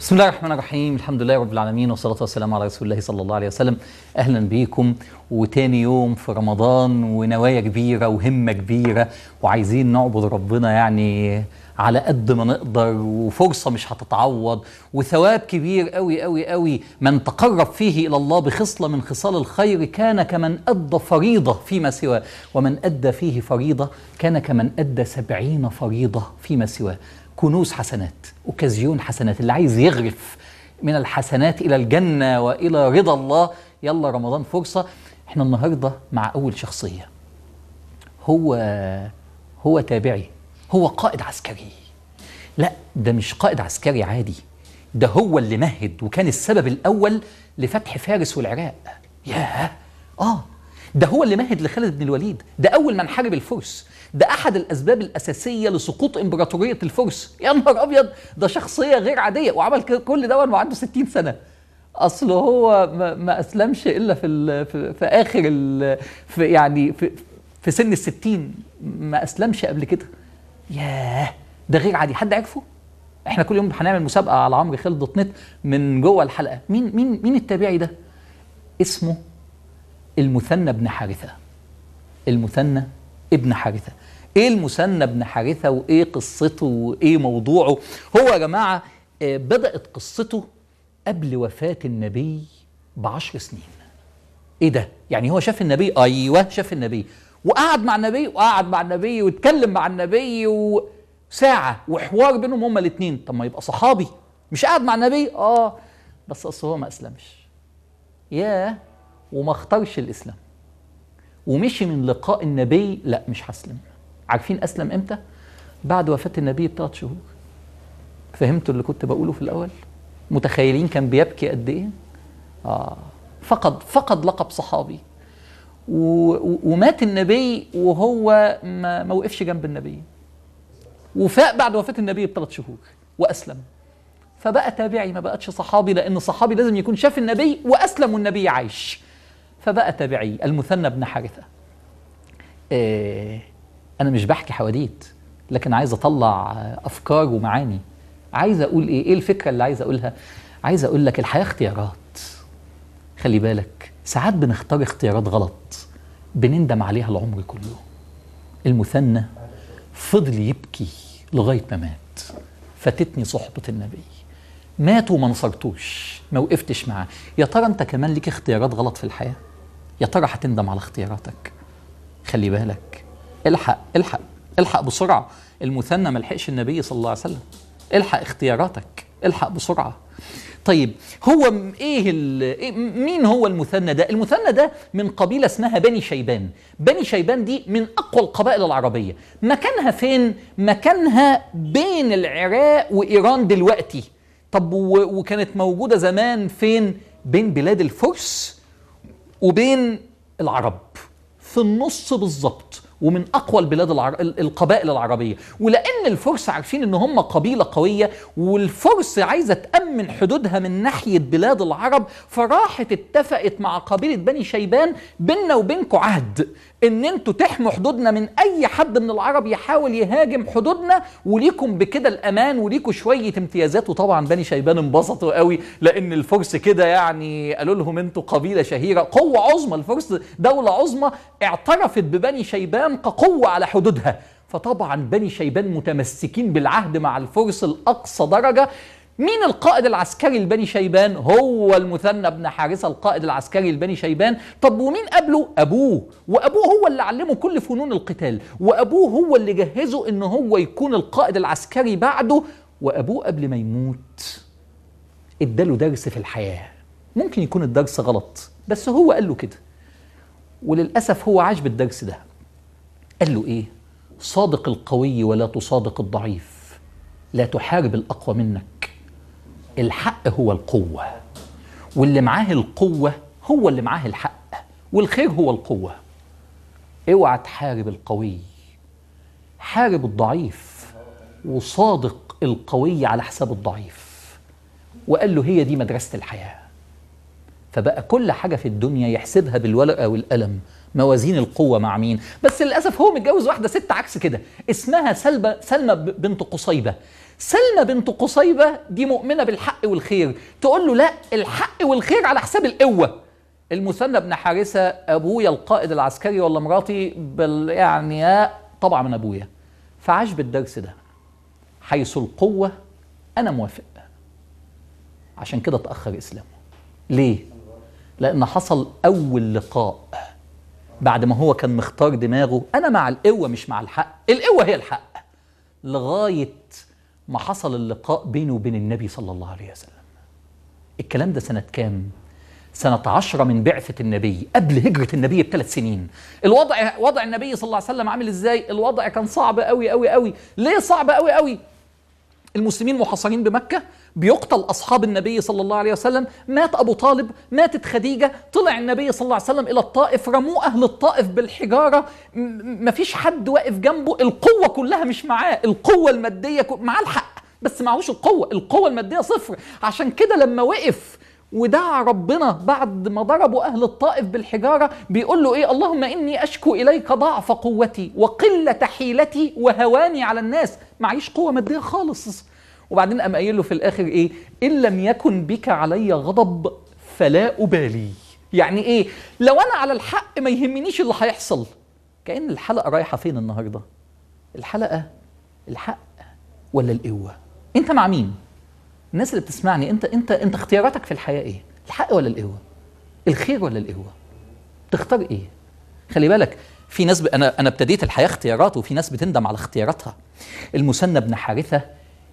بسم الله الرحمن الرحيم الحمد لله رب العالمين والصلاة والسلام على رسول الله صلى الله عليه وسلم أهلا بيكم وتاني يوم في رمضان ونوايا كبيرة وهمة كبيرة وعايزين نعبد ربنا يعني على قد ما نقدر وفرصة مش هتتعوض وثواب كبير قوي قوي قوي من تقرب فيه إلى الله بخصلة من خصال الخير كان كمن أدى فريضة فيما سواه ومن أدى فيه فريضة كان كمن أدى سبعين فريضة فيما سواه كنوز حسنات اوكازيون حسنات اللي عايز يغرف من الحسنات الى الجنه والى رضا الله يلا رمضان فرصه احنا النهارده مع اول شخصيه هو هو تابعي هو قائد عسكري لا ده مش قائد عسكري عادي ده هو اللي مهد وكان السبب الاول لفتح فارس والعراق ياه اه ده هو اللي مهد لخالد بن الوليد ده اول من حارب الفرس ده احد الاسباب الاساسيه لسقوط امبراطوريه الفرس يا نهار ابيض ده شخصيه غير عاديه وعمل كل ده وعنده 60 سنه اصل هو ما, ما اسلمش الا في ال في, في اخر ال في يعني في, في سن الستين ما اسلمش قبل كده ياه ده غير عادي حد عرفه احنا كل يوم هنعمل مسابقه على عمرو خالد دوت نت من جوه الحلقه مين مين مين التابعي ده اسمه المثنى بن حارثه المثنى ابن حارثه ايه المثنى بن حارثه وايه قصته وايه موضوعه هو يا جماعه آه بدات قصته قبل وفاه النبي بعشر سنين ايه ده يعني هو شاف النبي ايوه شاف النبي وقعد مع النبي وقعد مع النبي واتكلم مع النبي وساعه وحوار بينهم هما الاثنين طب ما يبقى صحابي مش قاعد مع النبي اه بس اصل هو ما اسلمش ياه وما اختارش الاسلام ومشي من لقاء النبي لا مش هسلم عارفين اسلم امتى بعد وفاه النبي بثلاث شهور فهمتوا اللي كنت بقوله في الاول متخيلين كان بيبكي قد ايه اه فقد فقد لقب صحابي و... ومات النبي وهو ما, ما وقفش جنب النبي وفاق بعد وفاه النبي بثلاث شهور واسلم فبقى تابعي ما بقتش صحابي لان صحابي لازم يكون شاف النبي واسلم والنبي عايش فبقى تابعي المثنى بن حارثة إيه أنا مش بحكي حواديت لكن عايز أطلع أفكار ومعاني عايز أقول إيه إيه الفكرة اللي عايز أقولها عايز أقول لك الحياة اختيارات خلي بالك ساعات بنختار اختيارات غلط بنندم عليها العمر كله المثنى فضل يبكي لغاية ما مات فاتتني صحبة النبي مات وما نصرتوش ما وقفتش معاه يا ترى انت كمان ليك اختيارات غلط في الحياه يا ترى هتندم على اختياراتك خلي بالك الحق الحق الحق بسرعه المثنى ما لحقش النبي صلى الله عليه وسلم الحق اختياراتك الحق بسرعه طيب هو ايه, إيه مين هو المثنى ده المثنى ده من قبيله اسمها بني شيبان بني شيبان دي من اقوى القبائل العربيه مكانها فين مكانها بين العراق وايران دلوقتي طب وكانت موجوده زمان فين بين بلاد الفرس وبين العرب في النص بالظبط ومن اقوى البلاد العر... القبائل العربيه ولان الفرس عارفين ان هم قبيله قويه والفرس عايزه تامن حدودها من ناحيه بلاد العرب فراحت اتفقت مع قبيله بني شيبان بيننا وبينكم عهد ان انتوا تحموا حدودنا من اي حد من العرب يحاول يهاجم حدودنا وليكم بكده الامان وليكم شويه امتيازات وطبعا بني شيبان انبسطوا قوي لان الفرس كده يعني قالوا لهم انتوا قبيله شهيره قوه عظمى الفرس دوله عظمى اعترفت ببني شيبان كقوه على حدودها فطبعا بني شيبان متمسكين بالعهد مع الفرس لاقصى درجه مين القائد العسكري لبني شيبان؟ هو المثنى بن حارثه القائد العسكري لبني شيبان، طب ومين قبله؟ ابوه، وابوه هو اللي علمه كل فنون القتال، وابوه هو اللي جهزه ان هو يكون القائد العسكري بعده، وابوه قبل ما يموت اداله درس في الحياه. ممكن يكون الدرس غلط، بس هو قال له كده. وللاسف هو عاش بالدرس ده. قال له ايه؟ صادق القوي ولا تصادق الضعيف. لا تحارب الاقوى منك. الحق هو القوة واللي معاه القوة هو اللي معاه الحق والخير هو القوة اوعى تحارب القوي حارب الضعيف وصادق القوي على حساب الضعيف وقال له هي دي مدرسة الحياة فبقى كل حاجة في الدنيا يحسبها بالورقة والقلم موازين القوة مع مين بس للأسف هو متجوز واحدة ست عكس كده اسمها سلمى سلمى ب- بنت قصيبة سلمى بنت قصيبة دي مؤمنة بالحق والخير تقول له لا الحق والخير على حساب القوة المثنى بن حارثة أبويا القائد العسكري ولا مراتي بال يعني آه، طبعا من أبويا فعاش بالدرس ده حيث القوة أنا موافق عشان كده تأخر إسلامه ليه؟ لأن حصل أول لقاء بعد ما هو كان مختار دماغه أنا مع القوة مش مع الحق القوة هي الحق لغاية ما حصل اللقاء بينه وبين النبي صلى الله عليه وسلم الكلام ده سنة كام؟ سنة عشرة من بعثة النبي قبل هجرة النبي بثلاث سنين الوضع وضع النبي صلى الله عليه وسلم عامل ازاي؟ الوضع كان صعب قوي قوي قوي ليه صعب قوي قوي؟ المسلمين محاصرين بمكة بيقتل أصحاب النبي صلى الله عليه وسلم مات أبو طالب ماتت خديجة طلع النبي صلى الله عليه وسلم إلى الطائف رموه أهل الطائف بالحجارة م- م- مفيش حد واقف جنبه القوة كلها مش معاه القوة المادية كل- معاه الحق بس معهوش القوة القوة المادية صفر عشان كده لما وقف ودعا ربنا بعد ما ضربوا أهل الطائف بالحجارة بيقول له إيه اللهم إني أشكو إليك ضعف قوتي وقلة حيلتي وهواني على الناس معيش قوة مادية خالص وبعدين قام قايل له في الآخر إيه إن لم يكن بك علي غضب فلا أبالي يعني إيه لو أنا على الحق ما يهمنيش اللي هيحصل كأن الحلقة رايحة فين النهاردة الحلقة الحق ولا القوة أنت مع مين الناس اللي بتسمعني انت انت انت اختياراتك في الحياه ايه؟ الحق ولا القوه؟ الخير ولا القوه؟ تختار ايه؟ خلي بالك في ناس ب... انا انا ابتديت الحياه اختيارات وفي ناس بتندم على اختياراتها. المثنى بن حارثه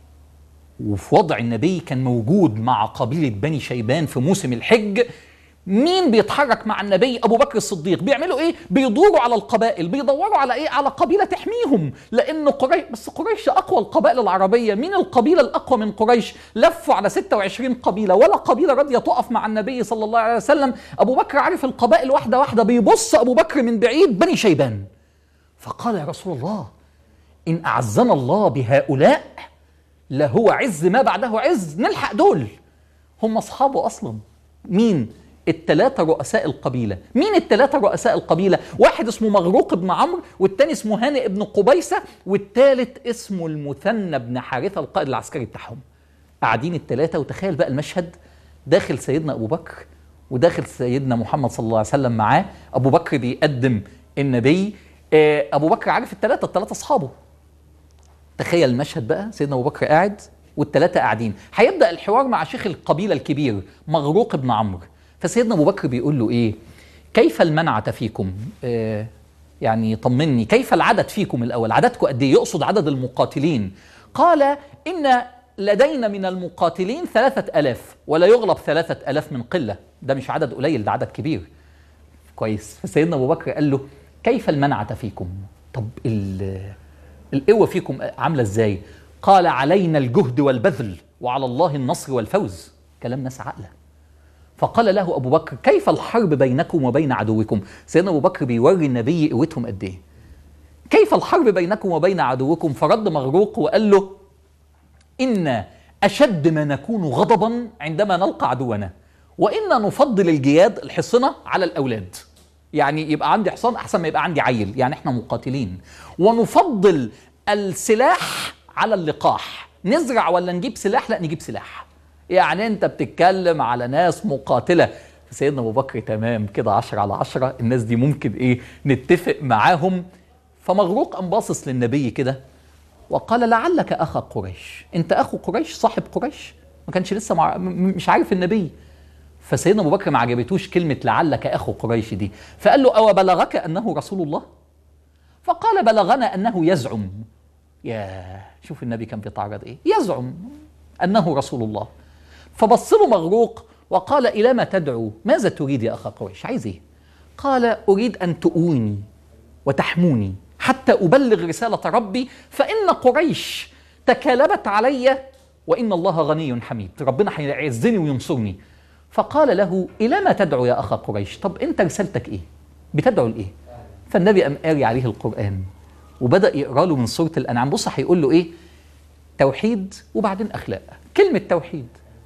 وفي وضع النبي كان موجود مع قبيله بني شيبان في موسم الحج مين بيتحرك مع النبي ابو بكر الصديق بيعملوا ايه بيدوروا على القبائل بيدوروا على ايه على قبيله تحميهم لان قريش بس قريش اقوى القبائل العربيه مين القبيله الاقوى من قريش لفوا على 26 قبيله ولا قبيله راضيه تقف مع النبي صلى الله عليه وسلم ابو بكر عارف القبائل واحده واحده بيبص ابو بكر من بعيد بني شيبان فقال يا رسول الله ان اعزنا الله بهؤلاء لهو عز ما بعده عز نلحق دول هم اصحابه اصلا مين الثلاثة رؤساء القبيلة مين الثلاثة رؤساء القبيلة واحد اسمه مغروق بن عمرو والتاني اسمه هانئ بن قبيسة والثالث اسمه المثنى بن حارثة القائد العسكري بتاعهم قاعدين الثلاثة وتخيل بقى المشهد داخل سيدنا أبو بكر وداخل سيدنا محمد صلى الله عليه وسلم معاه أبو بكر بيقدم النبي آه، أبو بكر عارف الثلاثة الثلاثة أصحابه تخيل المشهد بقى سيدنا ابو بكر قاعد والثلاثه قاعدين هيبدا الحوار مع شيخ القبيله الكبير مغروق بن عمرو فسيدنا ابو بكر بيقول له ايه كيف المنعه فيكم آه يعني طمني كيف العدد فيكم الاول عددكم قد ايه يقصد عدد المقاتلين قال ان لدينا من المقاتلين ثلاثة ألاف ولا يغلب ثلاثة ألاف من قلة ده مش عدد قليل ده عدد كبير كويس فسيدنا ابو بكر قال له كيف المنعه فيكم طب ال- القوه فيكم عامله ازاي قال علينا الجهد والبذل وعلى الله النصر والفوز كلام ناس عاقله فقال له ابو بكر كيف الحرب بينكم وبين عدوكم سيدنا ابو بكر بيوري النبي قوتهم قد ايه كيف الحرب بينكم وبين عدوكم فرد مغروق وقال له إن أشد ما نكون غضبا عندما نلقى عدونا وإنا نفضل الجياد الحصنة على الأولاد يعني يبقى عندي حصان أحسن ما يبقى عندي عيل يعني إحنا مقاتلين ونفضل السلاح على اللقاح نزرع ولا نجيب سلاح لا نجيب سلاح يعني أنت بتتكلم على ناس مقاتلة سيدنا أبو بكر تمام كده عشرة على عشرة الناس دي ممكن إيه نتفق معاهم فمغروق قام باصص للنبي كده وقال لعلك اخا قريش انت اخو قريش صاحب قريش ما كانش لسه مع... م- م- مش عارف النبي فسيدنا ابو بكر ما عجبتوش كلمه لعلك اخو قريش دي فقال له او بلغك انه رسول الله فقال بلغنا انه يزعم يا شوف النبي كان بيتعرض ايه يزعم انه رسول الله فبص له مغروق وقال الى ما تدعو ماذا تريد يا اخا قريش عايز ايه قال اريد ان تؤوني وتحموني حتى أبلغ رسالة ربي فإن قريش تكالبت علي وإن الله غني حميد ربنا هيعزني وينصرني فقال له إلى ما تدعو يا أخا قريش طب أنت رسالتك إيه بتدعو لإيه فالنبي قام قاري عليه القرآن وبدأ يقرأ له من سورة الأنعام بص هيقول له إيه توحيد وبعدين أخلاق كلمة توحيد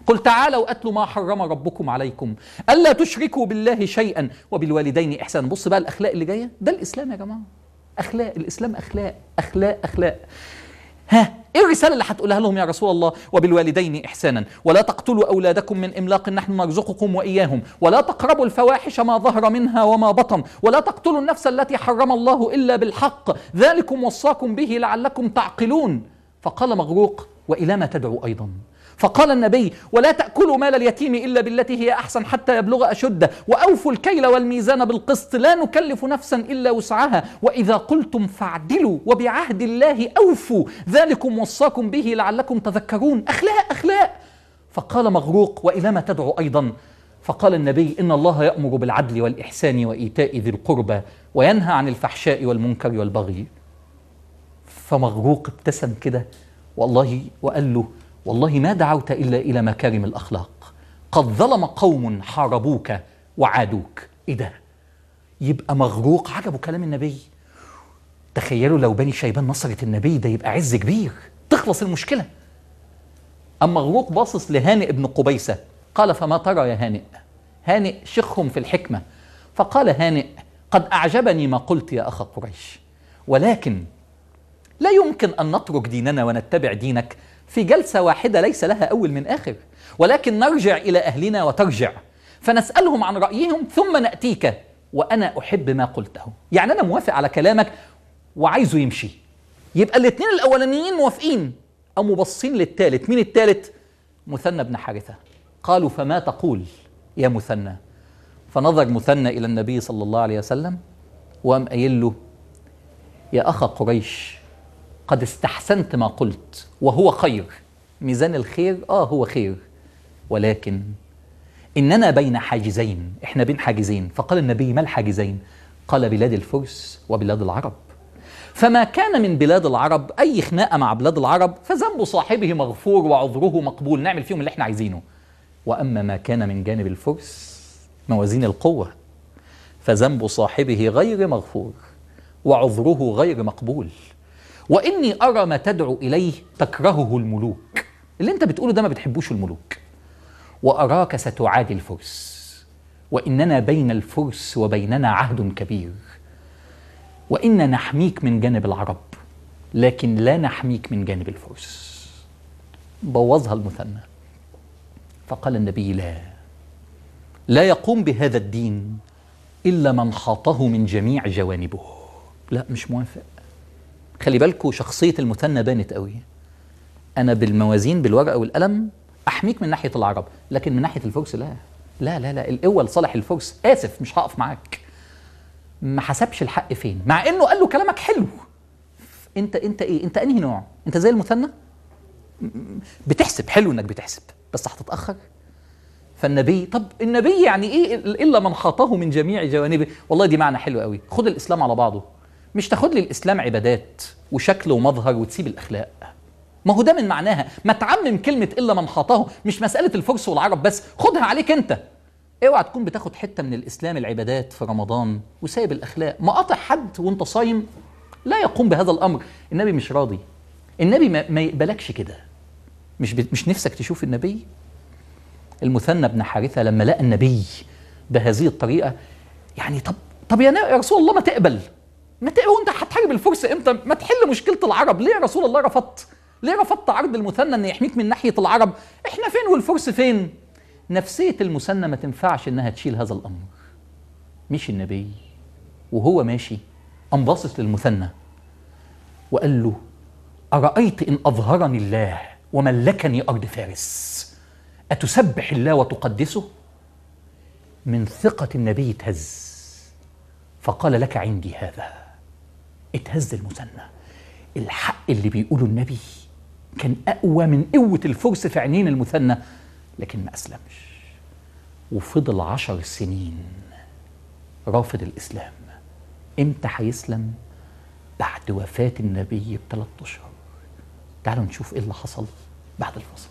قل تعالوا أتلوا ما حرم ربكم عليكم ألا تشركوا بالله شيئا وبالوالدين إحسانا بص بقى الأخلاق اللي جاية ده الإسلام يا جماعة أخلاق الإسلام أخلاق أخلاق أخلاق ها ايه الرساله اللي هتقولها لهم يا رسول الله وبالوالدين احسانا ولا تقتلوا اولادكم من املاق نحن نرزقكم واياهم ولا تقربوا الفواحش ما ظهر منها وما بطن ولا تقتلوا النفس التي حرم الله الا بالحق ذلكم وصاكم به لعلكم تعقلون فقال مغروق والى ما تدعو ايضا فقال النبي ولا تأكلوا مال اليتيم إلا بالتي هي أحسن حتى يبلغ أشده وأوفوا الكيل والميزان بالقسط لا نكلف نفسا إلا وسعها وإذا قلتم فاعدلوا وبعهد الله أوفوا ذلكم وصاكم به لعلكم تذكرون أخلاق أخلاق فقال مغروق وإلى ما تدعو أيضا فقال النبي إن الله يأمر بالعدل والإحسان وإيتاء ذي القربى وينهى عن الفحشاء والمنكر والبغي فمغروق ابتسم كده والله وقال له والله ما دعوت الا الى مكارم الاخلاق قد ظلم قوم حاربوك وعادوك ايه ده يبقى مغروق عجبه كلام النبي تخيلوا لو بني شيبان نصرت النبي ده يبقى عز كبير تخلص المشكله اما مغروق باصص لهانئ ابن قبيسه قال فما ترى يا هانئ هانئ شيخهم في الحكمه فقال هانئ قد اعجبني ما قلت يا اخ قريش ولكن لا يمكن ان نترك ديننا ونتبع دينك في جلسة واحدة ليس لها أول من آخر ولكن نرجع إلى أهلنا وترجع فنسألهم عن رأيهم ثم نأتيك وأنا أحب ما قلته يعني أنا موافق على كلامك وعايزه يمشي يبقى الاثنين الأولانيين موافقين أو مبصين للثالث مين الثالث؟ مثنى بن حارثة قالوا فما تقول يا مثنى فنظر مثنى إلى النبي صلى الله عليه وسلم وقام قايل له يا أخا قريش قد استحسنت ما قلت وهو خير ميزان الخير اه هو خير ولكن اننا بين حاجزين احنا بين حاجزين فقال النبي ما الحاجزين قال بلاد الفرس وبلاد العرب فما كان من بلاد العرب اي خناقه مع بلاد العرب فذنب صاحبه مغفور وعذره مقبول نعمل فيهم اللي احنا عايزينه واما ما كان من جانب الفرس موازين القوه فذنب صاحبه غير مغفور وعذره غير مقبول واني ارى ما تدعو اليه تكرهه الملوك اللي انت بتقوله ده ما بتحبوش الملوك واراك ستعادي الفرس واننا بين الفرس وبيننا عهد كبير وإنا نحميك من جانب العرب لكن لا نحميك من جانب الفرس بوظها المثنى فقال النبي لا لا يقوم بهذا الدين إلا من حاطه من جميع جوانبه لا مش موافق خلي بالكوا شخصية المثنى بانت قوي أنا بالموازين بالورقة والقلم أحميك من ناحية العرب لكن من ناحية الفرس لا لا لا لا القوة لصالح الفرس آسف مش هقف معاك ما حسبش الحق فين مع انه قال له كلامك حلو انت انت ايه انت انهي نوع انت زي المثنى بتحسب حلو انك بتحسب بس هتتاخر فالنبي طب النبي يعني ايه الا من خاطه من جميع جوانبه والله دي معنى حلو قوي خد الاسلام على بعضه مش تاخد لي الاسلام عبادات وشكل ومظهر وتسيب الاخلاق ما هو ده من معناها ما تعمم كلمه الا من خاطه مش مساله الفرس والعرب بس خدها عليك انت اوعى تكون بتاخد حته من الاسلام العبادات في رمضان وسايب الاخلاق مقاطع حد وانت صايم لا يقوم بهذا الامر النبي مش راضي النبي ما, ما يقبلكش كده مش ب... مش نفسك تشوف النبي المثنى بن حارثه لما لقى النبي بهذه الطريقه يعني طب طب يا, يا رسول الله ما تقبل ما تقبل وانت هتحارب الفرس امتى ما تحل مشكله العرب ليه يا رسول الله رفضت ليه رفضت عرض المثنى ان يحميك من ناحيه العرب احنا فين والفرس فين نفسية المثنى ما تنفعش إنها تشيل هذا الأمر مش النبي وهو ماشي قام باصص للمثنى وقال له أرأيت إن أظهرني الله وملكني أرض فارس أتسبح الله وتقدسه من ثقة النبي اتهز فقال لك عندي هذا اتهز المثنى الحق اللي بيقوله النبي كان أقوى من قوة الفرس في عينين المثنى لكن ما أسلمش وفضل عشر سنين رافض الإسلام إمتى هيسلم؟ بعد وفاة النبي بثلاث أشهر تعالوا نشوف إيه اللي حصل بعد الفصل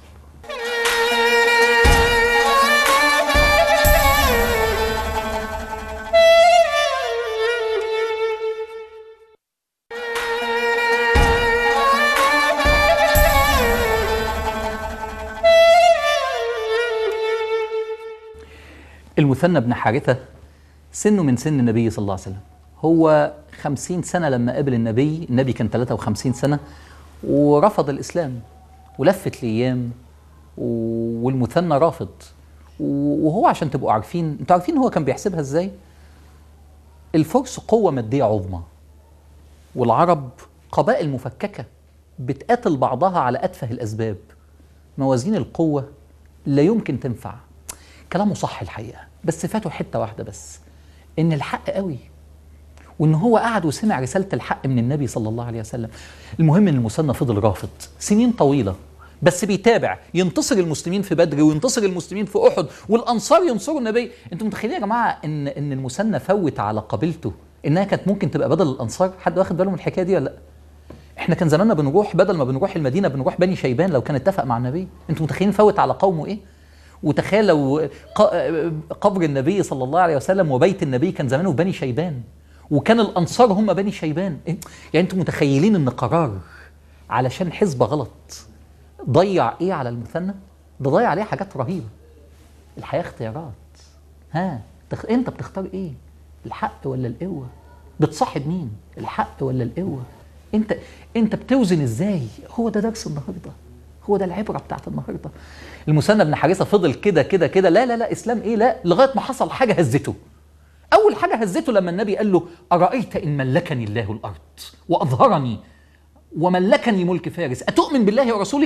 المثنى بن حارثة سنه من سن النبي صلى الله عليه وسلم هو خمسين سنة لما قابل النبي النبي كان 53 سنة ورفض الإسلام ولفت الأيام و- والمثنى رافض و- وهو عشان تبقوا عارفين انتوا عارفين هو كان بيحسبها ازاي الفرس قوة مادية عظمى والعرب قبائل مفككة بتقاتل بعضها على أتفه الأسباب موازين القوة لا يمكن تنفع كلامه صح الحقيقة بس فاته حتة واحدة بس إن الحق قوي وإن هو قعد وسمع رسالة الحق من النبي صلى الله عليه وسلم المهم إن المثنى فضل رافض سنين طويلة بس بيتابع ينتصر المسلمين في بدر وينتصر المسلمين في احد والانصار ينصروا النبي انتوا متخيلين يا جماعه ان ان المثنى فوت على قبيلته انها كانت ممكن تبقى بدل الانصار حد واخد باله من الحكايه دي ولا لا احنا كان زماننا بنروح بدل ما بنروح المدينه بنروح بني شيبان لو كان اتفق مع النبي انتوا متخيلين فوت على قومه ايه وتخيل لو ق- قبر النبي صلى الله عليه وسلم وبيت النبي كان زمانه في بني شيبان وكان الانصار هم بني شيبان إيه؟ يعني انتوا متخيلين ان قرار علشان حزب غلط ضيع ايه على المثنى ده ضيع عليه حاجات رهيبه الحياه اختيارات ها تخ... انت بتختار ايه الحق ولا القوه بتصاحب مين الحق ولا القوه انت انت بتوزن ازاي هو ده درس النهارده هو ده العبره بتاعت النهارده المثنى بن حارثه فضل كده كده كده لا لا لا اسلام ايه لا لغايه ما حصل حاجه هزته اول حاجه هزته لما النبي قال له ارايت ان ملكني الله الارض واظهرني وملكني ملك فارس اتؤمن بالله ورسوله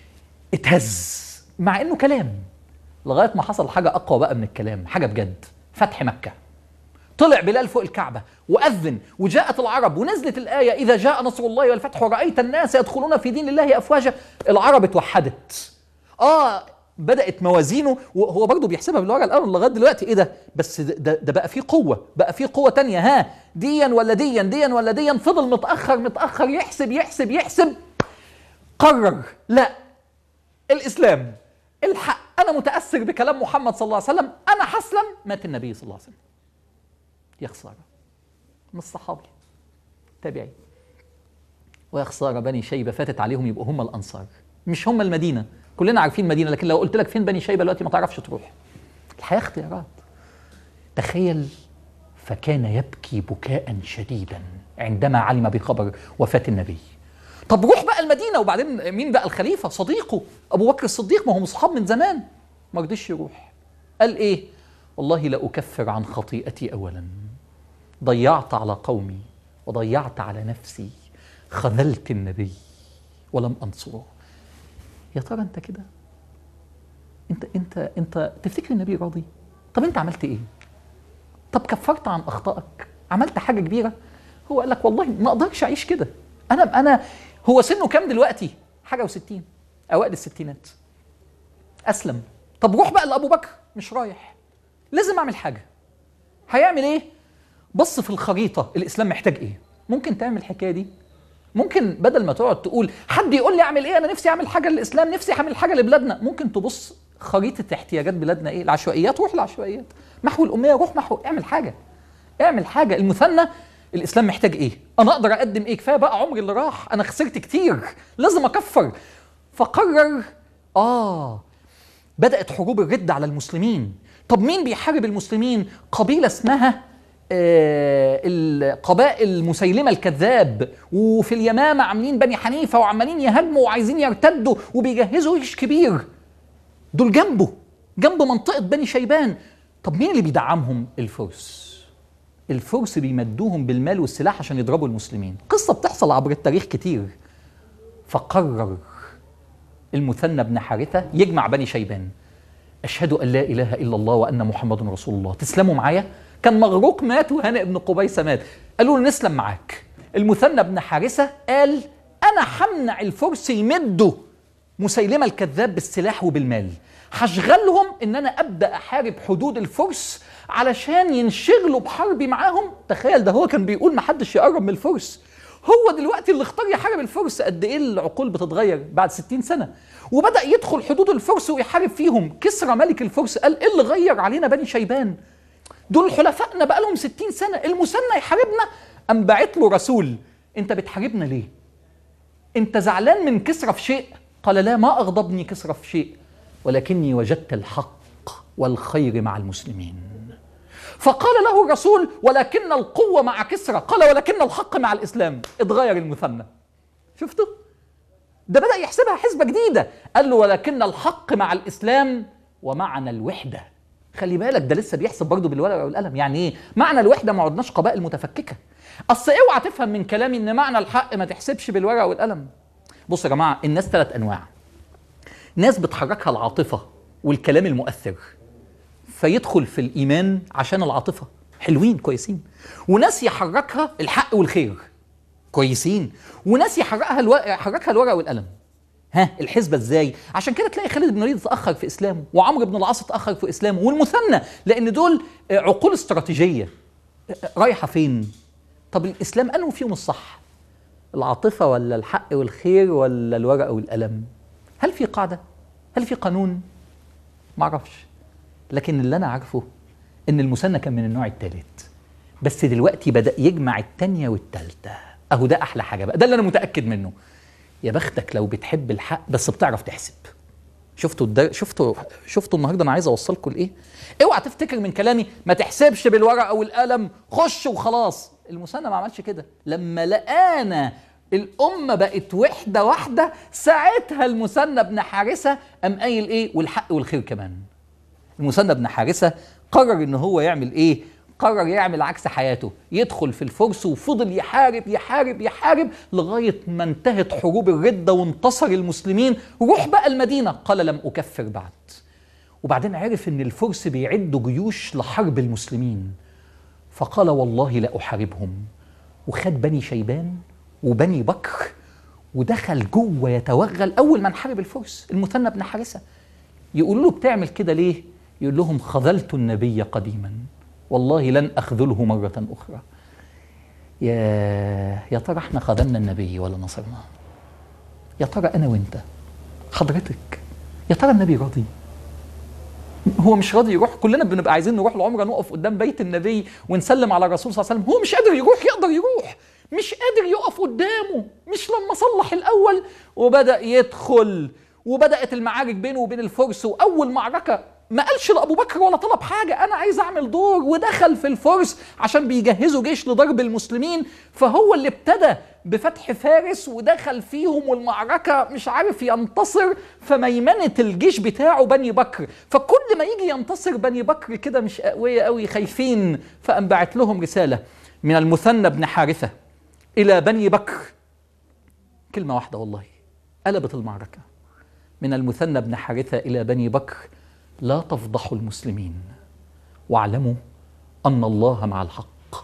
اتهز مع انه كلام لغايه ما حصل حاجه اقوى بقى من الكلام حاجه بجد فتح مكه طلع بلال فوق الكعبة وأذن وجاءت العرب ونزلت الآية إذا جاء نصر الله والفتح ورأيت الناس يدخلون في دين الله أفواجا العرب اتوحدت آه بدأت موازينه وهو برضه بيحسبها بالورقة القلم لغاية دلوقتي إيه ده بس ده, ده, ده بقى فيه قوة بقى فيه قوة تانية ها ديا ولا ديا ديا ولا ديا فضل متأخر متأخر يحسب يحسب يحسب قرر لا الإسلام الحق أنا متأثر بكلام محمد صلى الله عليه وسلم أنا حسلم مات النبي صلى الله عليه وسلم يا خسارة مش صحابي تابعي ويا خسارة بني شيبة فاتت عليهم يبقوا هم الأنصار مش هم المدينة كلنا عارفين المدينة لكن لو قلت لك فين بني شيبة دلوقتي ما تعرفش تروح الحياة اختيارات تخيل فكان يبكي بكاء شديدا عندما علم بخبر وفاة النبي طب روح بقى المدينة وبعدين مين بقى الخليفة صديقه أبو بكر الصديق ما هم أصحاب من زمان ما رضيش يروح قال إيه والله لأكفر عن خطيئتي أولا ضيعت على قومي وضيعت على نفسي خذلت النبي ولم أنصره يا ترى أنت كده أنت أنت أنت تفتكر النبي راضي طب أنت عملت إيه طب كفرت عن أخطائك عملت حاجة كبيرة هو قال لك والله ما أقدرش أعيش كده أنا أنا هو سنه كام دلوقتي حاجة وستين أوائل الستينات أسلم طب روح بقى لأبو بكر مش رايح لازم اعمل حاجه هيعمل ايه بص في الخريطه الاسلام محتاج ايه ممكن تعمل الحكايه دي ممكن بدل ما تقعد تقول حد يقول لي اعمل ايه انا نفسي اعمل حاجه للاسلام نفسي اعمل حاجه لبلادنا ممكن تبص خريطه احتياجات بلادنا ايه العشوائيات روح العشوائيات محو الاميه روح محو اعمل حاجه اعمل حاجه المثنى الاسلام محتاج ايه انا اقدر اقدم ايه كفايه بقى عمري اللي راح انا خسرت كتير لازم اكفر فقرر اه بدات حروب الرد على المسلمين طب مين بيحارب المسلمين قبيله اسمها آه القبائل مسيلمه الكذاب وفي اليمامه عاملين بني حنيفه وعمالين يهاجموا وعايزين يرتدوا وبيجهزوا جيش كبير دول جنبه جنب منطقه بني شيبان طب مين اللي بيدعمهم الفرس الفرس بيمدوهم بالمال والسلاح عشان يضربوا المسلمين قصه بتحصل عبر التاريخ كتير فقرر المثنى بن حارثه يجمع بني شيبان أشهد أن لا إله إلا الله وأن محمد رسول الله تسلموا معايا كان مغروق مات وهانئ بن قبيس مات قالوا له نسلم معاك المثنى بن حارثة قال أنا حمنع الفرس يمدوا مسيلمة الكذاب بالسلاح وبالمال هشغلهم ان انا ابدا احارب حدود الفرس علشان ينشغلوا بحربي معاهم تخيل ده هو كان بيقول محدش يقرب من الفرس هو دلوقتي اللي اختار يحارب الفرس قد ايه العقول بتتغير بعد 60 سنه وبدا يدخل حدود الفرس ويحارب فيهم كسرى ملك الفرس قال ايه اللي غير علينا بني شيبان دول حلفائنا بقى لهم 60 سنه المثنى يحاربنا قام باعت له رسول انت بتحاربنا ليه انت زعلان من كسرى في شيء قال لا ما اغضبني كسرى في شيء ولكني وجدت الحق الحق والخير مع المسلمين فقال له الرسول ولكن القوة مع كسرى قال ولكن الحق مع الإسلام اتغير المثنى شفتوا ده بدأ يحسبها حسبة جديدة قال له ولكن الحق مع الإسلام ومعنى الوحدة خلي بالك ده لسه بيحسب برضه بالورقة والقلم يعني ايه معنى الوحدة ما عدناش قبائل متفككة اصل اوعى تفهم من كلامي ان معنى الحق ما تحسبش بالورقة والقلم بص يا جماعة الناس ثلاث انواع ناس بتحركها العاطفة والكلام المؤثر فيدخل في الإيمان عشان العاطفة حلوين كويسين وناس يحركها الحق والخير كويسين وناس يحركها الو... يحركها الورقة والقلم ها الحسبة ازاي عشان كده تلاقي خالد بن الوليد اتأخر في إسلامه وعمرو بن العاص اتأخر في إسلامه والمثنى لأن دول عقول استراتيجية رايحة فين طب الإسلام أنه فيهم الصح العاطفة ولا الحق والخير ولا الورقة والقلم هل في قاعدة هل في قانون معرفش لكن اللي انا عارفه ان المثنى كان من النوع الثالث بس دلوقتي بدا يجمع الثانيه والثالثه اهو ده احلى حاجه بقى ده اللي انا متاكد منه يا بختك لو بتحب الحق بس بتعرف تحسب شفتوا الدر... شفتوا شفتوا النهارده انا عايز اوصلكم لايه اوعى تفتكر من كلامي ما تحسبش بالورقه والقلم خش وخلاص المثنى ما عملش كده لما لقانا الأمة بقت وحدة واحدة ساعتها المثنى بن حارثة قام قايل إيه والحق والخير كمان المثنى بن حارثة قرر إن هو يعمل إيه قرر يعمل عكس حياته يدخل في الفرس وفضل يحارب يحارب يحارب لغاية ما انتهت حروب الردة وانتصر المسلمين روح بقى المدينة قال لم أكفر بعد وبعدين عرف ان الفرس بيعدوا جيوش لحرب المسلمين فقال والله لا أحاربهم وخد بني شيبان وبني بكر ودخل جوه يتوغل اول ما انحارب الفرس المثنى بن حارثه يقولوا له بتعمل كده ليه؟ يقول لهم خذلت النبي قديما والله لن اخذله مره اخرى. يا يا ترى احنا خذلنا النبي ولا نصرناه؟ يا ترى انا وانت حضرتك يا ترى النبي راضي؟ هو مش راضي يروح كلنا بنبقى عايزين نروح العمره نقف قدام بيت النبي ونسلم على الرسول صلى الله عليه وسلم هو مش قادر يروح يقدر يروح مش قادر يقف قدامه مش لما صلح الاول وبدا يدخل وبدات المعارك بينه وبين الفرس واول معركه ما قالش لابو بكر ولا طلب حاجه انا عايز اعمل دور ودخل في الفرس عشان بيجهزوا جيش لضرب المسلمين فهو اللي ابتدى بفتح فارس ودخل فيهم والمعركه مش عارف ينتصر فميمنه الجيش بتاعه بني بكر فكل ما يجي ينتصر بني بكر كده مش قويه قوي خايفين فقام بعت لهم رساله من المثنى بن حارثه الى بني بكر كلمه واحده والله قلبت المعركه من المثنى بن حارثه الى بني بكر لا تفضحوا المسلمين واعلموا ان الله مع الحق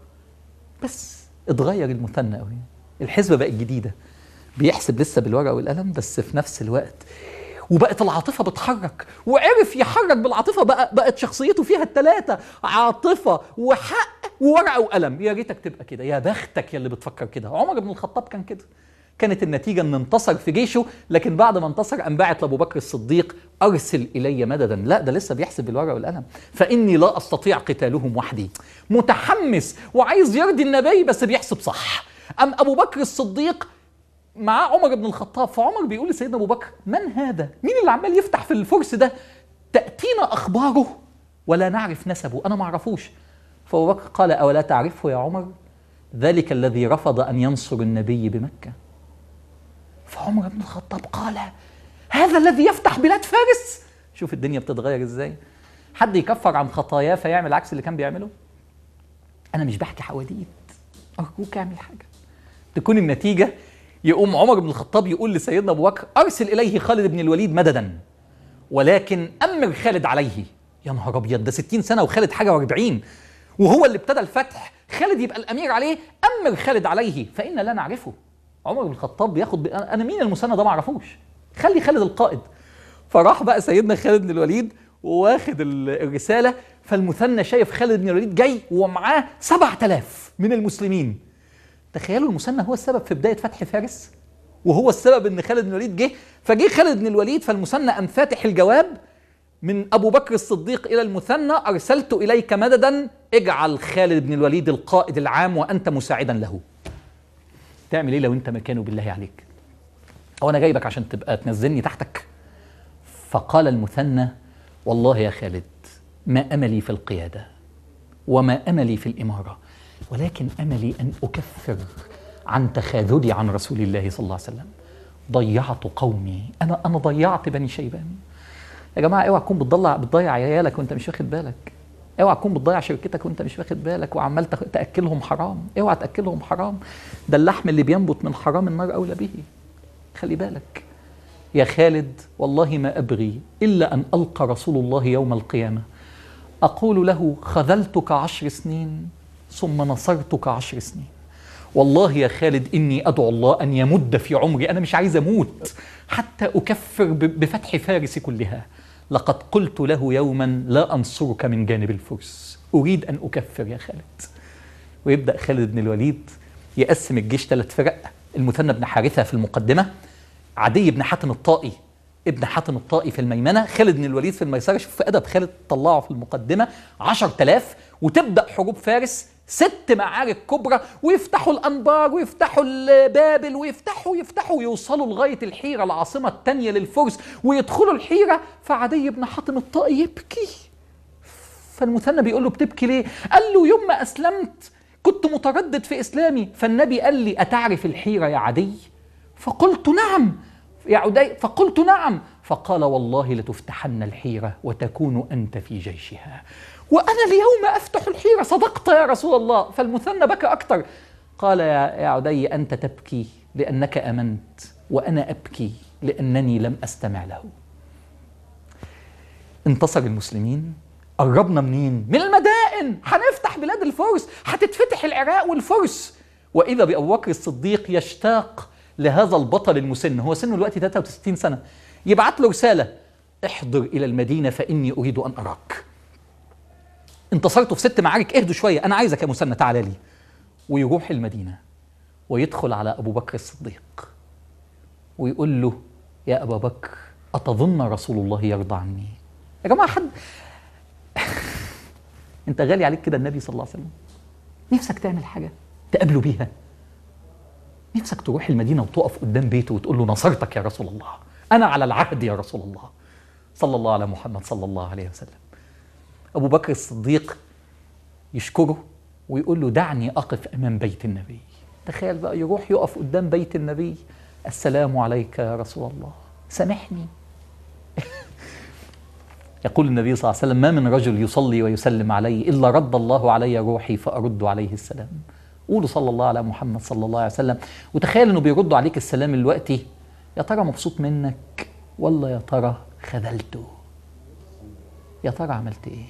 بس اتغير المثنى قوي الحسبه بقت جديده بيحسب لسه بالورقه والقلم بس في نفس الوقت وبقت العاطفه بتحرك وعرف يحرك بالعاطفه بقى بقت شخصيته فيها الثلاثه عاطفه وحق وورقه وقلم يا ريتك تبقى كده يا بختك يا اللي بتفكر كده عمر بن الخطاب كان كده كانت النتيجة أن انتصر في جيشه لكن بعد ما انتصر قام باعت لأبو بكر الصديق أرسل إلي مددا لا ده لسه بيحسب بالورقة والقلم فإني لا أستطيع قتالهم وحدي متحمس وعايز يرضي النبي بس بيحسب صح أم أبو بكر الصديق معاه عمر بن الخطاب فعمر بيقول لسيدنا أبو بكر من هذا مين اللي عمال يفتح في الفرس ده تأتينا أخباره ولا نعرف نسبه أنا ما أعرفوش فأبو بكر قال أولا تعرفه يا عمر ذلك الذي رفض أن ينصر النبي بمكة فعمر بن الخطاب قال هذا الذي يفتح بلاد فارس شوف الدنيا بتتغير ازاي حد يكفر عن خطاياه فيعمل عكس اللي كان بيعمله انا مش بحكي حواديت ارجوك اعمل حاجه تكون النتيجه يقوم عمر بن الخطاب يقول لسيدنا ابو بكر ارسل اليه خالد بن الوليد مددا ولكن امر خالد عليه يا نهار ابيض ده 60 سنه وخالد حاجه و40 وهو اللي ابتدى الفتح خالد يبقى الامير عليه امر خالد عليه فان لا نعرفه عمر بن الخطاب بياخد ب... انا مين المثنى ده ما اعرفوش خلي خالد القائد فراح بقى سيدنا خالد بن الوليد واخد الرساله فالمثنى شايف خالد بن الوليد جاي ومعاه 7000 من المسلمين تخيلوا المثنى هو السبب في بدايه فتح فارس وهو السبب ان خالد بن الوليد جه فجه خالد بن الوليد فالمثنى قام فاتح الجواب من ابو بكر الصديق الى المثنى ارسلت اليك مددا اجعل خالد بن الوليد القائد العام وانت مساعدا له تعمل ايه لو انت مكانه بالله عليك هو انا جايبك عشان تبقى تنزلني تحتك فقال المثنى والله يا خالد ما املي في القياده وما املي في الاماره ولكن املي ان اكفر عن تخاذلي عن رسول الله صلى الله عليه وسلم ضيعت قومي انا انا ضيعت بني شيبان يا جماعه اوعى تكون بتضيع بتضيع عيالك وانت مش واخد بالك اوعى تكون بتضيع شركتك وانت مش واخد بالك وعمال تاك- تاكلهم حرام اوعى تاكلهم حرام ده اللحم اللي بينبت من حرام النار اولى به خلي بالك يا خالد والله ما ابغي الا ان القى رسول الله يوم القيامه اقول له خذلتك عشر سنين ثم نصرتك عشر سنين والله يا خالد اني ادعو الله ان يمد في عمري انا مش عايز اموت حتى اكفر ب- بفتح فارس كلها لقد قلت له يوما لا انصرك من جانب الفرس اريد ان اكفر يا خالد ويبدا خالد بن الوليد يقسم الجيش ثلاث فرق المثنى بن حارثه في المقدمه عدي بن حاتم الطائي ابن حاتم الطائي في الميمنه خالد بن الوليد في الميسره شوف في ادب خالد طلعه في المقدمه 10000 وتبدا حروب فارس ست معارك كبرى ويفتحوا الانبار ويفتحوا بابل ويفتحوا يفتحوا يوصلوا لغايه الحيره العاصمه الثانيه للفرس ويدخلوا الحيره فعدي بن حاتم الطائي يبكي فالمثنى بيقول له بتبكي ليه؟ قال له يوم ما اسلمت كنت متردد في اسلامي فالنبي قال لي اتعرف الحيره يا عدي؟ فقلت نعم يا عدي فقلت نعم فقال والله لتفتحن الحيره وتكون انت في جيشها وانا اليوم افتح الحيره صدقت يا رسول الله فالمثنى بكى اكثر قال يا يا عدي انت تبكي لانك امنت وانا ابكي لانني لم استمع له انتصر المسلمين قربنا منين؟ من المدائن هنفتح بلاد الفرس هتتفتح العراق والفرس واذا بابو بكر الصديق يشتاق لهذا البطل المسن هو سنه دلوقتي 63 سنه يبعت له رساله احضر الى المدينه فاني اريد ان اراك انتصرتوا في ست معارك اهدوا شويه انا عايزك يا مسنى تعالى لي ويروح المدينه ويدخل على ابو بكر الصديق ويقول له يا ابا بكر اتظن رسول الله يرضى عني يا جماعه حد انت غالي عليك كده النبي صلى الله عليه وسلم نفسك تعمل حاجه تقابله بيها نفسك تروح المدينه وتقف قدام بيته وتقول له نصرتك يا رسول الله انا على العهد يا رسول الله صلى الله على محمد صلى الله عليه وسلم ابو بكر الصديق يشكره ويقول له دعني اقف امام بيت النبي تخيل بقى يروح يقف قدام بيت النبي السلام عليك يا رسول الله سامحني يقول النبي صلى الله عليه وسلم ما من رجل يصلي ويسلم علي الا رد الله علي روحي فارد عليه السلام قولوا صلى الله على محمد صلى الله عليه وسلم وتخيل انه بيردوا عليك السلام دلوقتي يا ترى مبسوط منك ولا يا ترى خذلته يا ترى عملت ايه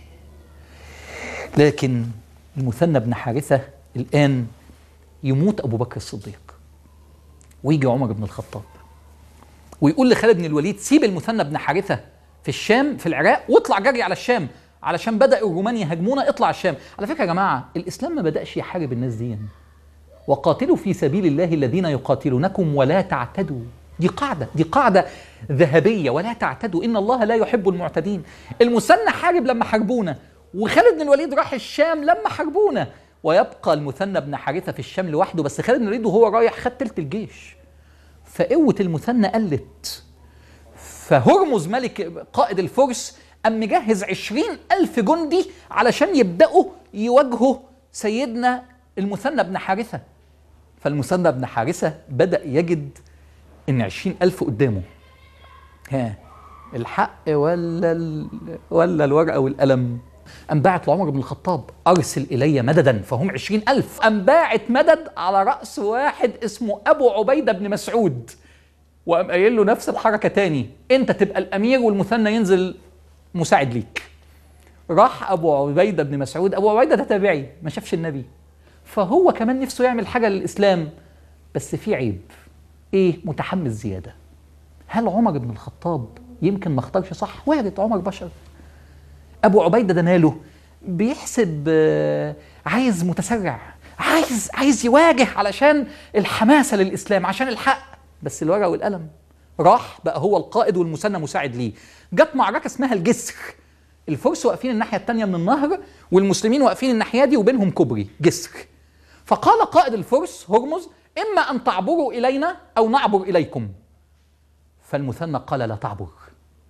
لكن المثنى بن حارثه الان يموت ابو بكر الصديق ويجي عمر بن الخطاب ويقول لخالد بن الوليد سيب المثنى بن حارثه في الشام في العراق واطلع جري على الشام علشان بدا الرومان يهاجمونا اطلع الشام على فكره يا جماعه الاسلام ما بداش يحارب الناس دي وقاتلوا في سبيل الله الذين يقاتلونكم ولا تعتدوا دي قاعده دي قاعده ذهبيه ولا تعتدوا ان الله لا يحب المعتدين المثنى حارب لما حاربونا وخالد بن الوليد راح الشام لما حاربونا ويبقى المثنى بن حارثه في الشام لوحده بس خالد بن الوليد وهو رايح خد تلت الجيش فقوه المثنى قلت فهرمز ملك قائد الفرس قام مجهز عشرين ألف جندي علشان يبدأوا يواجهوا سيدنا المثنى بن حارثة فالمثنى بن حارثة بدأ يجد إن عشرين ألف قدامه ها الحق ولا ال... ولا الورقة والقلم أم باعت لعمر بن الخطاب أرسل إلي مددا فهم عشرين ألف أم باعت مدد على رأس واحد اسمه أبو عبيدة بن مسعود وقام قايل له نفس الحركه تاني انت تبقى الامير والمثنى ينزل مساعد ليك راح ابو عبيده بن مسعود ابو عبيده ده تابعي ما شافش النبي فهو كمان نفسه يعمل حاجه للاسلام بس في عيب ايه متحمس زياده هل عمر بن الخطاب يمكن ما اختارش صح وارد عمر بشر ابو عبيده ده ماله بيحسب آه، عايز متسرع عايز عايز يواجه علشان الحماسه للاسلام عشان الحق بس الورقه والقلم راح بقى هو القائد والمثنى مساعد ليه جت معركه اسمها الجسر الفرس واقفين الناحيه الثانيه من النهر والمسلمين واقفين الناحيه دي وبينهم كوبري جسر فقال قائد الفرس هرمز اما ان تعبروا الينا او نعبر اليكم فالمثنى قال لا تعبر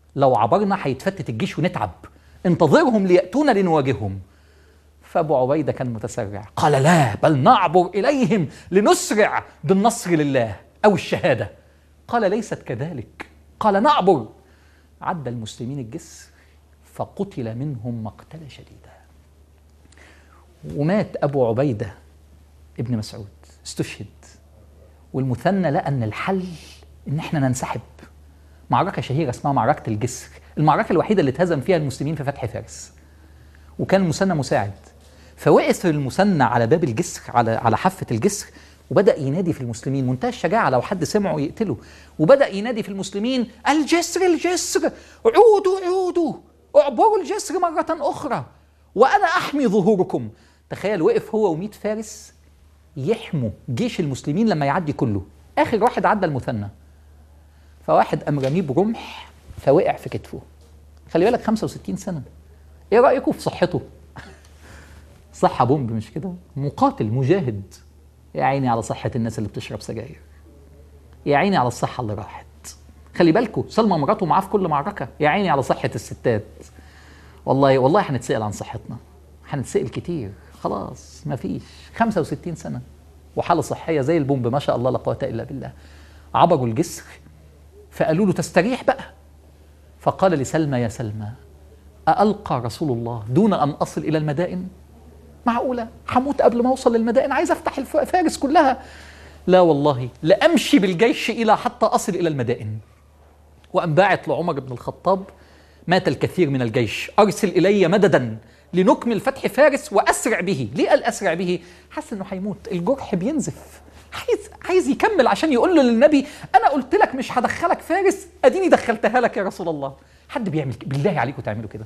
لو عبرنا هيتفتت الجيش ونتعب انتظرهم ليأتونا لنواجههم فأبو عبيدة كان متسرع قال لا بل نعبر إليهم لنسرع بالنصر لله أو الشهادة قال ليست كذلك قال نعبر عدى المسلمين الجسر فقتل منهم مقتلة شديدة ومات أبو عبيدة ابن مسعود استشهد والمثنى لقى أن الحل إن إحنا ننسحب معركة شهيرة اسمها معركة الجسر المعركة الوحيدة اللي اتهزم فيها المسلمين في فتح فارس وكان المثنى مساعد فوقف المثنى على باب الجسر على على حافة الجسر وبدأ ينادي في المسلمين منتهى الشجاعة لو حد سمعه يقتله وبدأ ينادي في المسلمين الجسر الجسر عودوا عودوا اعبروا الجسر مرة أخرى وأنا أحمي ظهوركم تخيل وقف هو ومئة فارس يحموا جيش المسلمين لما يعدي كله آخر واحد عدى المثنى فواحد قام رميه برمح فوقع في كتفه خلي بالك 65 سنة ايه رأيكم في صحته صحة بومب مش كده مقاتل مجاهد يا عيني على صحة الناس اللي بتشرب سجاير يا عيني على الصحة اللي راحت خلي بالكم سلمى مراته معاه في كل معركة يا عيني على صحة الستات والله والله هنتسأل عن صحتنا هنتسأل كتير خلاص مفيش 65 سنة وحالة صحية زي البومب ما شاء الله لا قوة إلا بالله عبروا الجسر فقالوا له تستريح بقى فقال لسلمى يا سلمى أألقى رسول الله دون أن أصل إلى المدائن معقولة هموت قبل ما أوصل للمدائن عايز أفتح الف- فارس كلها لا والله لأمشي بالجيش إلى حتى أصل إلى المدائن وأن باعت لعمر بن الخطاب مات الكثير من الجيش أرسل إلي مددا لنكمل فتح فارس وأسرع به ليه قال أسرع به حس أنه هيموت الجرح بينزف عايز عايز يكمل عشان يقول له للنبي انا قلت لك مش هدخلك فارس اديني دخلتها لك يا رسول الله حد بيعمل كده بالله عليكم تعملوا كده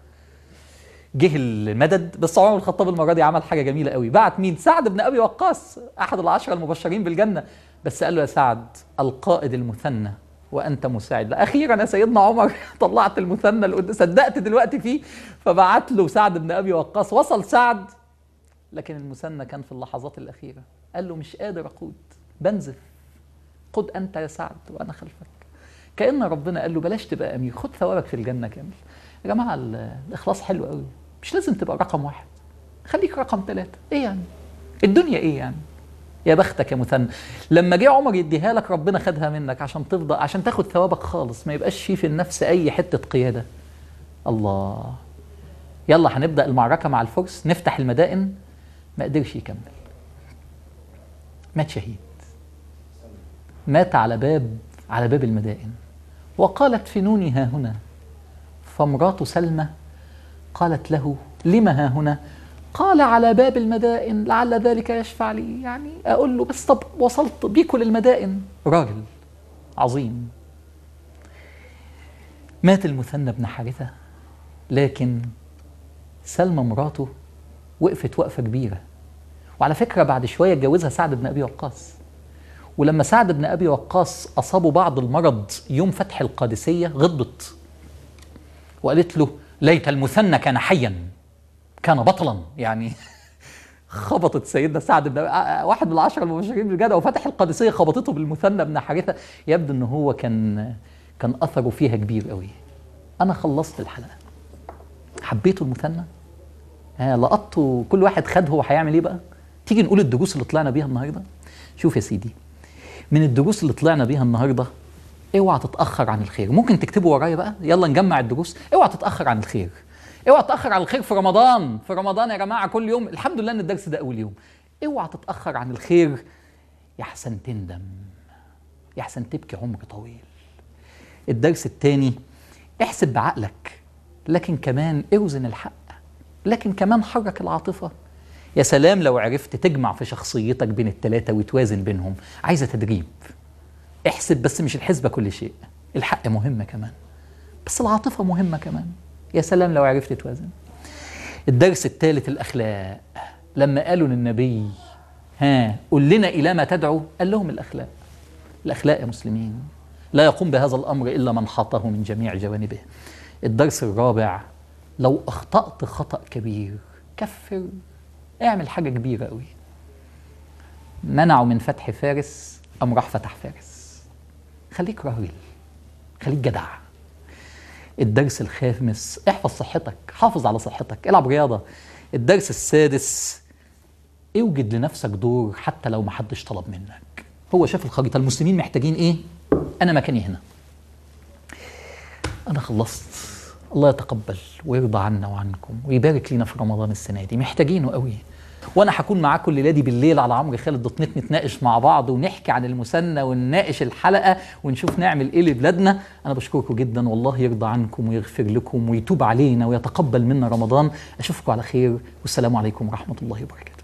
جه المدد بس عمر بن الخطاب المره دي عمل حاجه جميله قوي بعت مين سعد بن ابي وقاص احد العشره المبشرين بالجنه بس قال له يا سعد القائد المثنى وانت مساعد لا اخيرا يا سيدنا عمر طلعت المثنى اللي قد- صدقت دلوقتي فيه فبعت له سعد بن ابي وقاص وصل سعد لكن المثنى كان في اللحظات الاخيره قال له مش قادر اقود بنزف قد انت يا سعد وانا خلفك كان ربنا قال له بلاش تبقى امير خد ثوابك في الجنه كامل يا جماعه ال- الاخلاص حلو قوي مش لازم تبقى رقم واحد خليك رقم ثلاثة ايه يعني الدنيا ايه يعني يا بختك يا مثنى لما جه عمر يديها لك ربنا خدها منك عشان تفضل عشان تاخد ثوابك خالص ما يبقاش فيه في النفس اي حته قياده الله يلا هنبدا المعركه مع الفرس نفتح المدائن ما قدرش يكمل مات شهيد مات على باب على باب المدائن وقالت فنوني ها هنا فامراه سلمى قالت له لم ها هنا قال على باب المدائن لعل ذلك يشفع لي يعني اقول له بس طب وصلت بيكم للمدائن راجل عظيم مات المثنى بن حارثه لكن سلمى مراته وقفت وقفه كبيره وعلى فكره بعد شويه اتجوزها سعد بن ابي وقاص ولما سعد بن ابي وقاص اصابه بعض المرض يوم فتح القادسيه غضبت وقالت له ليت المثنى كان حيا كان بطلا يعني خبطت سيدنا سعد بن أبي- واحد من العشره المبشرين بالجنه وفتح القادسيه خبطته بالمثنى بن حارثه يبدو ان هو كان كان اثره فيها كبير قوي انا خلصت الحلقه حبيتوا المثنى ها لقطوا كل واحد خد هو هيعمل ايه بقى تيجي نقول الدروس اللي طلعنا بيها النهارده شوف يا سيدي من الدروس اللي طلعنا بيها النهارده اوعى تتاخر عن الخير ممكن تكتبوا ورايا بقى يلا نجمع الدروس اوعى تتاخر عن الخير اوعى تتاخر عن الخير في رمضان في رمضان يا جماعه كل يوم الحمد لله ان الدرس ده اول يوم اوعى تتاخر عن الخير يا حسن تندم يا حسن تبكي عمر طويل الدرس الثاني احسب بعقلك لكن كمان اوزن الحق لكن كمان حرك العاطفه يا سلام لو عرفت تجمع في شخصيتك بين الثلاثه وتوازن بينهم عايزه تدريب احسب بس مش الحسبة كل شيء الحق مهم كمان بس العاطفة مهمة كمان يا سلام لو عرفت توازن الدرس الثالث الأخلاق لما قالوا للنبي ها قل لنا إلى ما تدعو قال لهم الأخلاق الأخلاق يا مسلمين لا يقوم بهذا الأمر إلا من حاطه من جميع جوانبه الدرس الرابع لو أخطأت خطأ كبير كفر اعمل حاجة كبيرة قوي منعوا من فتح فارس قام راح فتح فارس خليك راجل خليك جدع الدرس الخامس احفظ صحتك حافظ على صحتك العب رياضة الدرس السادس اوجد لنفسك دور حتى لو ما حدش طلب منك هو شاف الخريطة المسلمين محتاجين ايه انا مكاني هنا انا خلصت الله يتقبل ويرضى عنا وعنكم ويبارك لنا في رمضان السنة دي محتاجينه قوي وانا هكون معاكم الليله دي بالليل على عمرو خالد دوت نت نتناقش مع بعض ونحكي عن المثنى ونناقش الحلقه ونشوف نعمل ايه لبلادنا انا بشكركم جدا والله يرضى عنكم ويغفر لكم ويتوب علينا ويتقبل منا رمضان اشوفكم على خير والسلام عليكم ورحمه الله وبركاته